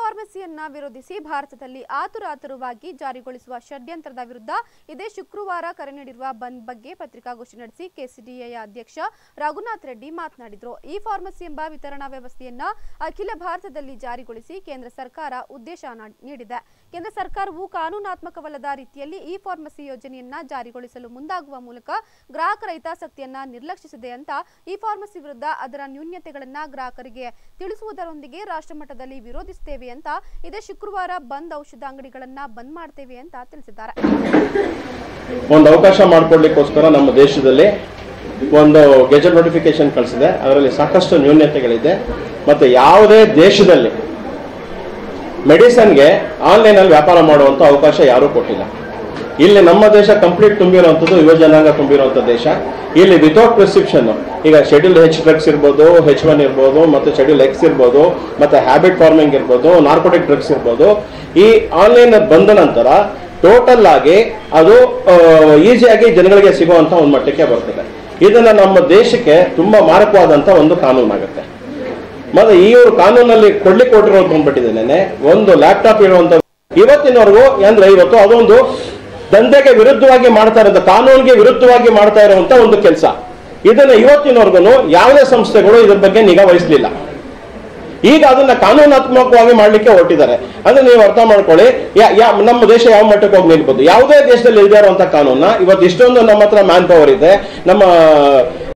ಫಾರ್ಮಸಿಯನ್ನ ವಿರೋಧಿಸಿ ಭಾರತದಲ್ಲಿ ಆತುರಾತುರವಾಗಿ ಜಾರಿಗೊಳಿಸುವ ಷಡ್ಯಂತ್ರದ ವಿರುದ್ಧ ಇದೇ ಶುಕ್ರವಾರ ಕರೆ ನೀಡಿರುವ ಬಂದ್ ಬಗ್ಗೆ ಪತ್ರಿಕಾಗೋಷ್ಠಿ ನಡೆಸಿ ಕೆಸಿಡಿಎಯ ಅಧ್ಯಕ್ಷ ರಘುನಾಥ್ ರೆಡ್ಡಿ ಮಾತನಾಡಿದರು ಈ ಫಾರ್ಮಸಿ ಎಂಬ ವಿತರಣಾ ವ್ಯವಸ್ಥೆಯನ್ನ ಅಖಿಲ ಭಾರತದಲ್ಲಿ ಜಾರಿಗೊಳಿಸಿ ಕೇಂದ್ರ ಸರ್ಕಾರ ಉದ್ದೇಶ ನಾ- ನೀಡಿದೆ ಕೇಂದ್ರ ಸರ್ಕಾರವು ಕಾನೂನಾತ್ಮಕವಲ್ಲದ ರೀತಿಯಲ್ಲಿ ಈ ಫಾರ್ಮಸಿ ಯೋಜನೆಯನ್ನ ಜಾರಿಗೊಳಿಸಲು ಮುಂದಾಗುವ ಮೂಲಕ ಗ್ರಾಹಕರ ಹಿತಾಸಕ್ತಿಯನ್ನ ನಿರ್ಲಕ್ಷಿಸಿದೆ ಅಂತ ಈ ಫಾರ್ಮಸಿ ವಿರುದ್ಧ ಅದರ ನ್ಯೂನ್ಯತೆಗಳನ್ನ ಗ್ರಾಹಕರಿಗೆ ತಿಳಿಸುವುದರೊಂದಿಗೆ ರಾಷ್ಟ್ರಮಟ್ಟದಲ್ಲಿ ವಿರೋಧಿಸುತ್ತೇವೆ ಅಂತ ಇದೇ ಶುಕ್ರವಾರ ಬಂದ್ ಔಷಧ ಅಂಗಡಿಗಳನ್ನ ಬಂದ್ ಮಾಡ್ತೇವೆ ಅಂತ ತಿಳಿಸಿದ್ದಾರೆ ಒಂದು ಅವಕಾಶ ಮಾಡಿಕೊಡ್ಲಿಕ್ಕೋಸ್ಕರ ನಮ್ಮ ದೇಶದಲ್ಲಿ ಒಂದು ಗೆಜೆಟ್ ನೋಟಿಫಿಕೇಶನ್ ಕಳಿಸಿದೆ ಅದರಲ್ಲಿ ಸಾಕಷ್ಟು ನ್ಯೂನ್ಯತೆಗಳಿದೆ ಮತ್ತೆ ಯಾವುದೇ ದೇಶದಲ್ಲಿ ಮೆಡಿಸನ್ಗೆ ಆನ್ಲೈನಲ್ಲಿ ವ್ಯಾಪಾರ ಮಾಡುವಂಥ ಅವಕಾಶ ಯಾರೂ ಕೊಟ್ಟಿಲ್ಲ ಇಲ್ಲಿ ನಮ್ಮ ದೇಶ ಕಂಪ್ಲೀಟ್ ತುಂಬಿರುವಂಥದ್ದು ಯುವ ಜನಾಂಗ ತುಂಬಿರುವಂಥ ದೇಶ ಇಲ್ಲಿ ವಿತೌಟ್ ಪ್ರಿಸ್ಕ್ರಿಪ್ಷನ್ ಈಗ ಶೆಡ್ಯೂಲ್ ಹೆಚ್ ಡ್ರಗ್ಸ್ ಇರ್ಬೋದು ಹೆಚ್ ಒನ್ ಇರ್ಬೋದು ಮತ್ತು ಶೆಡ್ಯೂಲ್ ಎಕ್ಸ್ ಇರ್ಬೋದು ಮತ್ತು ಹ್ಯಾಬಿಟ್ ಫಾರ್ಮಿಂಗ್ ಇರ್ಬೋದು ನಾರ್ಕೋಟಿಕ್ ಡ್ರಗ್ಸ್ ಇರ್ಬೋದು ಈ ಆನ್ಲೈನ್ ಬಂದ ನಂತರ ಟೋಟಲ್ ಆಗಿ ಅದು ಈಸಿಯಾಗಿ ಜನಗಳಿಗೆ ಸಿಗುವಂಥ ಒಂದು ಮಟ್ಟಕ್ಕೆ ಬರ್ತದೆ ಇದನ್ನ ನಮ್ಮ ದೇಶಕ್ಕೆ ತುಂಬಾ ಮಾರಕವಾದಂಥ ಒಂದು ಕಾನೂನಾಗುತ್ತೆ ಮತ್ತೆ ಈ ಒಂದು ಕಾನೂನಲ್ಲಿ ಕೊಡ್ಲಿಕ್ಕೆ ಕೊಟ್ಟಿರೋದು ಬಂದ್ಬಿಟ್ಟಿದ್ದೇನೆ ಒಂದು ಲ್ಯಾಪ್ಟಾಪ್ ಇರುವಂತ ಇವತ್ತಿನವರೆಗೂ ಅಂದ್ರೆ ಇವತ್ತು ಅದೊಂದು ದಂಧೆಗೆ ವಿರುದ್ಧವಾಗಿ ಮಾಡ್ತಾ ಇರೋದು ಕಾನೂನಿಗೆ ವಿರುದ್ಧವಾಗಿ ಮಾಡ್ತಾ ಇರುವಂತ ಒಂದು ಕೆಲಸ ಇದನ್ನ ಇವತ್ತಿನವರೆಗೂ ಯಾವುದೇ ಸಂಸ್ಥೆಗಳು ಇದ್ರ ಬಗ್ಗೆ ನಿಗಾ ವಹಿಸಲಿಲ್ಲ ಈಗ ಅದನ್ನ ಕಾನೂನಾತ್ಮಕವಾಗಿ ಮಾಡ್ಲಿಕ್ಕೆ ಹೊರಟಿದ್ದಾರೆ ಅಂದ್ರೆ ನೀವು ಅರ್ಥ ಮಾಡ್ಕೊಳ್ಳಿ ಯಾ- ಯಾ- ನಮ್ಮ ದೇಶ ಯಾವ ಮಟ್ಟಕ್ಕೆ ಹೋಗಿ ನಿಲ್ಬೋದು ಯಾವುದೇ ದೇಶದಲ್ಲಿ ಇಲ್ಲದೆ ಇರುವಂತ ಕಾನೂನ ಇವತ್ತು ಇಷ್ಟೊಂದು ನಮ್ಮ ಹತ್ರ ಮ್ಯಾನ್ ಪವರ್ ಇದೆ ನಮ್ಮ